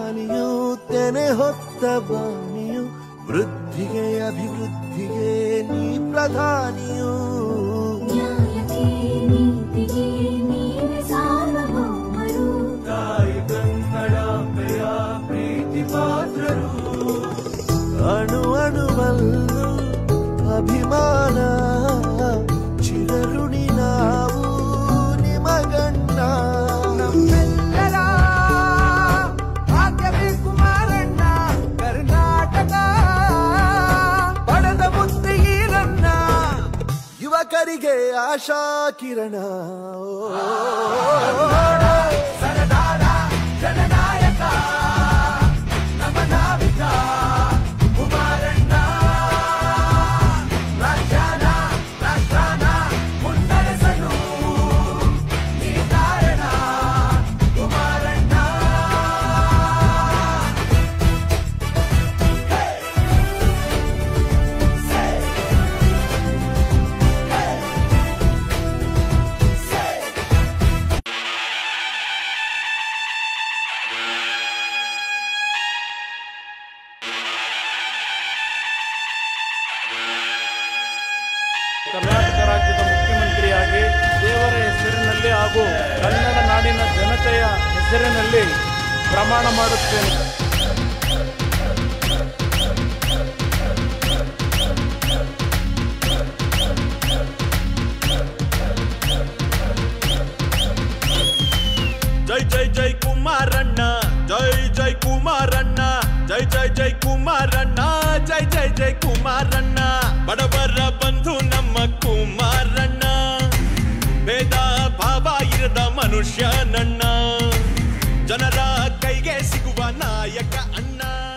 ರಾಜಧಾನಿಯು ತೆನೆ ಹೊತ್ತ ಬಾಣಿಯು ವೃದ್ಧಿಗೆ ಅಭಿವೃದ್ಧಿಗೆ ನೀ ಪ್ರಧಾನಿಯು ನ್ಯಾಯಕ್ಕೆ ನೀತಿಗೆ ನೀನೆ ಸಾರ್ವಭೌಮರು ತಾಯಿ ಕನ್ನಡಾಂಬೆಯ ಪ್ರೀತಿ ಪಾತ್ರರು ಅಣು ಅಣುವಲ್ಲೂ ಅಭಿಮಾನ ಚಿರಋಣಿ ನಾವು ನಿಮಗಣ್ಣ ನಮ್ಮೆಲ್ಲರ ಭಾಗ್ಯವೇ ಕುಮಾರಣ್ಣ ಕರ್ನಾಟಕ ಪಡೆದ ಮುತ್ತಿಗೀರಣ್ಣ ಯುವಕರಿಗೆ ಆಶಾ ಕಿರಣ ಸರದಾರ ಜನನಾಯಕ ನಮ್ಮ ನಾವಿಕ ಕುಮಾರಣ್ಣ ರಾಜ್ಯಾನ ರಾಷ್ಟ್ರಾನ ಮುನ್ನಡೆಸಲು ನೀ ಕಾರಣ ಕುಮಾರಣ್ಣ ಕರ್ನಾಟಕ ರಾಜ್ಯದ ಮುಖ್ಯಮಂತ್ರಿಯಾಗಿ ದೇವರ ಹೆಸರಿನಲ್ಲಿ ಹಾಗೂ ಕನ್ನಡ ನಾಡಿನ ಜನತೆಯ ಹೆಸರಿನಲ್ಲಿ ಪ್ರಮಾಣ ಮಾಡುತ್ತೇನೆ ಜೈ ಜೈ ಜೈ ಕುಮಾರಣ್ಣ ಜೈ ಜೈ ಕುಮಾರಣ್ಣ ಜೈ ಜೈ ಜೈ ಕುಮಾರಣ್ಣ ಜೈ ಜೈ ಜೈ ಕುಮಾರಣ್ಣ ಬಡವರ ಬಂಧು ನಮ್ಮ ಕುಮಾರಣ್ಣ ಭೇದ ಭಾವ ಇರದ ಮನುಷ್ಯ ನನ್ನ ಜನರ ಕೈಗೆ ಸಿಗುವ ನಾಯಕ ಅಣ್ಣ